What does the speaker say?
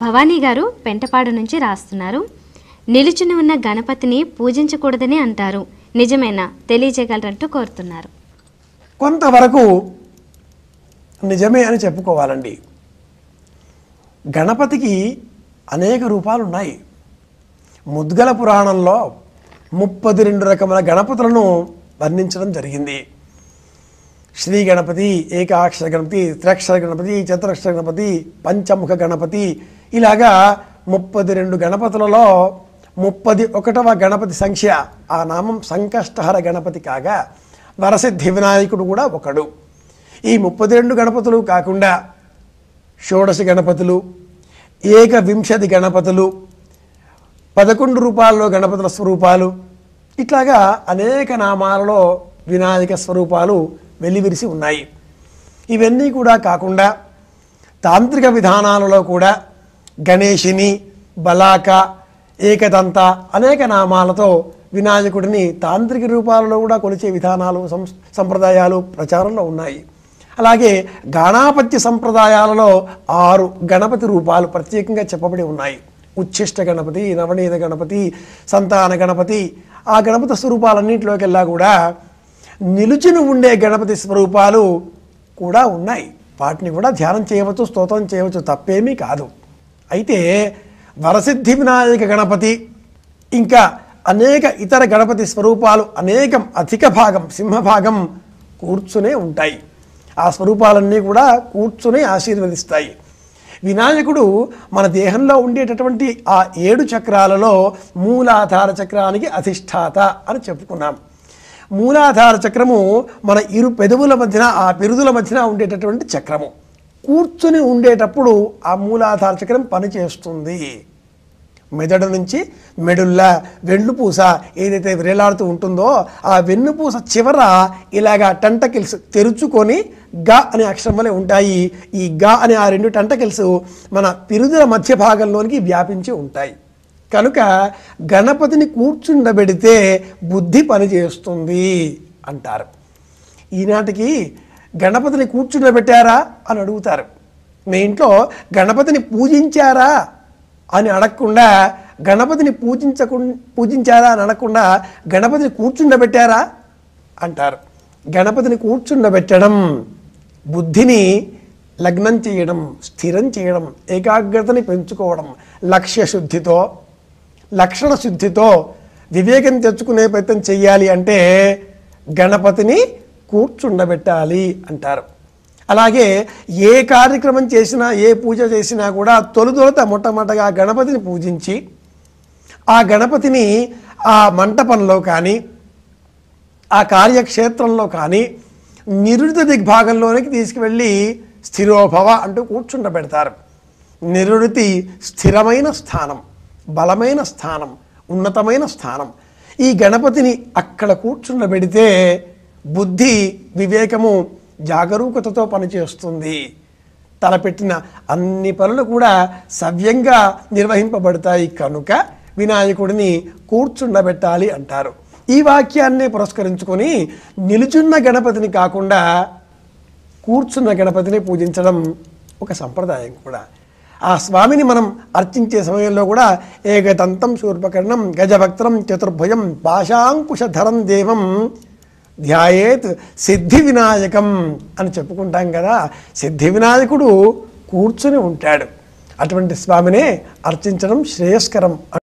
భవానీ గారు పెంటపాడు నుంచి రాస్తున్నారు నిలుచుని ఉన్న గణపతిని పూజించకూడదని అంటారు నిజమేనా తెలియజేయగలరంటూ కోరుతున్నారు కొంతవరకు నిజమే అని చెప్పుకోవాలండి గణపతికి అనేక రూపాలు ఉన్నాయి ముద్గల పురాణంలో ముప్పది రెండు రకముల గణపతులను వర్ణించడం జరిగింది శ్రీ గణపతి ఏకాక్షర గణపతి త్రక్షర గణపతి చతురక్షర గణపతి పంచముఖ గణపతి ఇలాగా ముప్పది రెండు గణపతులలో ముప్పది ఒకటవ గణపతి సంఖ్య ఆ నామం సంకష్టహర గణపతి కాగా వరసిద్ధి వినాయకుడు కూడా ఒకడు ఈ ముప్పది రెండు గణపతులు కాకుండా షోడశ గణపతులు ఏకవింశతి గణపతులు పదకొండు రూపాల్లో గణపతుల స్వరూపాలు ఇట్లాగా అనేక నామాలలో వినాయక స్వరూపాలు వెల్లివిరిసి ఉన్నాయి ఇవన్నీ కూడా కాకుండా తాంత్రిక విధానాలలో కూడా గణేషిని బలాక ఏకదంత అనేక నామాలతో వినాయకుడిని తాంత్రిక రూపాలలో కూడా కొలిచే విధానాలు సం- సంప్రదాయాలు ప్రచారంలో ఉన్నాయి అలాగే గాణాపత్య సంప్రదాయాలలో ఆరు గణపతి రూపాలు ప్రత్యేకంగా చెప్పబడి ఉన్నాయి ఉచ్ఛిష్ట గణపతి నవనీత గణపతి సంతాన గణపతి ఆ గణపతి స్వరూపాలన్నింటిలోకెల్లా కూడా నిలుచుని ఉండే గణపతి స్వరూపాలు కూడా ఉన్నాయి వాటిని కూడా ధ్యానం చేయవచ్చు స్తోత్రం చేయవచ్చు తప్పేమీ కాదు అయితే వరసిద్ధి వినాయక గణపతి ఇంకా అనేక ఇతర గణపతి స్వరూపాలు అనేకం అధిక భాగం సింహభాగం కూర్చునే ఉంటాయి ఆ స్వరూపాలన్నీ కూడా కూర్చుని ఆశీర్వదిస్తాయి వినాయకుడు మన దేహంలో ఉండేటటువంటి ఆ ఏడు చక్రాలలో మూలాధార చక్రానికి అధిష్టాత అని చెప్పుకున్నాం మూలాధార చక్రము మన ఇరు పెదవుల మధ్యన ఆ పెరుదుల మధ్యన ఉండేటటువంటి చక్రము కూర్చుని ఉండేటప్పుడు ఆ మూలాధార చక్రం పనిచేస్తుంది మెదడు నుంచి మెడుల్ల వెన్నుపూస ఏదైతే వేలాడుతూ ఉంటుందో ఆ వెన్నుపూస చివర ఇలాగా టంటకిల్స్ తెరుచుకొని గా అనే అక్షరం వలె ఉంటాయి ఈ గా అనే ఆ రెండు టంటకిల్స్ మన పిరుదుల మధ్య భాగంలోనికి వ్యాపించి ఉంటాయి కనుక గణపతిని కూర్చుండబెడితే బుద్ధి పనిచేస్తుంది అంటారు ఈనాటికి గణపతిని కూర్చుండబెట్టారా అని అడుగుతారు మీ ఇంట్లో గణపతిని పూజించారా అని అడగకుండా గణపతిని పూజించకు పూజించారా అని అడగకుండా గణపతిని కూర్చుండబెట్టారా అంటారు గణపతిని కూర్చుండబెట్టడం బుద్ధిని లగ్నం చేయడం స్థిరం చేయడం ఏకాగ్రతని పెంచుకోవడం లక్ష్య శుద్ధితో లక్షణ శుద్ధితో వివేకం తెచ్చుకునే ప్రయత్నం చెయ్యాలి అంటే గణపతిని కూర్చుండబెట్టాలి అంటారు అలాగే ఏ కార్యక్రమం చేసినా ఏ పూజ చేసినా కూడా తొలుదొలత మొట్టమొదటగా గణపతిని పూజించి ఆ గణపతిని ఆ మంటపంలో కానీ ఆ కార్యక్షేత్రంలో కానీ నిరుడిత దిగ్భాగంలోనికి తీసుకువెళ్ళి స్థిరోభవ అంటూ కూర్చుండబెడతారు నిరుడితి స్థిరమైన స్థానం బలమైన స్థానం ఉన్నతమైన స్థానం ఈ గణపతిని అక్కడ కూర్చుండబెడితే బుద్ధి వివేకము జాగరూకతతో పనిచేస్తుంది తలపెట్టిన అన్ని పనులు కూడా సవ్యంగా నిర్వహింపబడతాయి కనుక వినాయకుడిని కూర్చుండబెట్టాలి అంటారు ఈ వాక్యాన్ని పురస్కరించుకొని నిలుచున్న గణపతిని కాకుండా కూర్చున్న గణపతిని పూజించడం ఒక సంప్రదాయం కూడా ఆ స్వామిని మనం అర్చించే సమయంలో కూడా ఏకదంతం శూర్పకర్ణం గజభక్తం చతుర్భుజం పాశాంకుశధరం దేవం ధ్యాయేత్ సిద్ధి వినాయకం అని చెప్పుకుంటాం కదా సిద్ధి వినాయకుడు కూర్చుని ఉంటాడు అటువంటి స్వామినే అర్చించడం శ్రేయస్కరం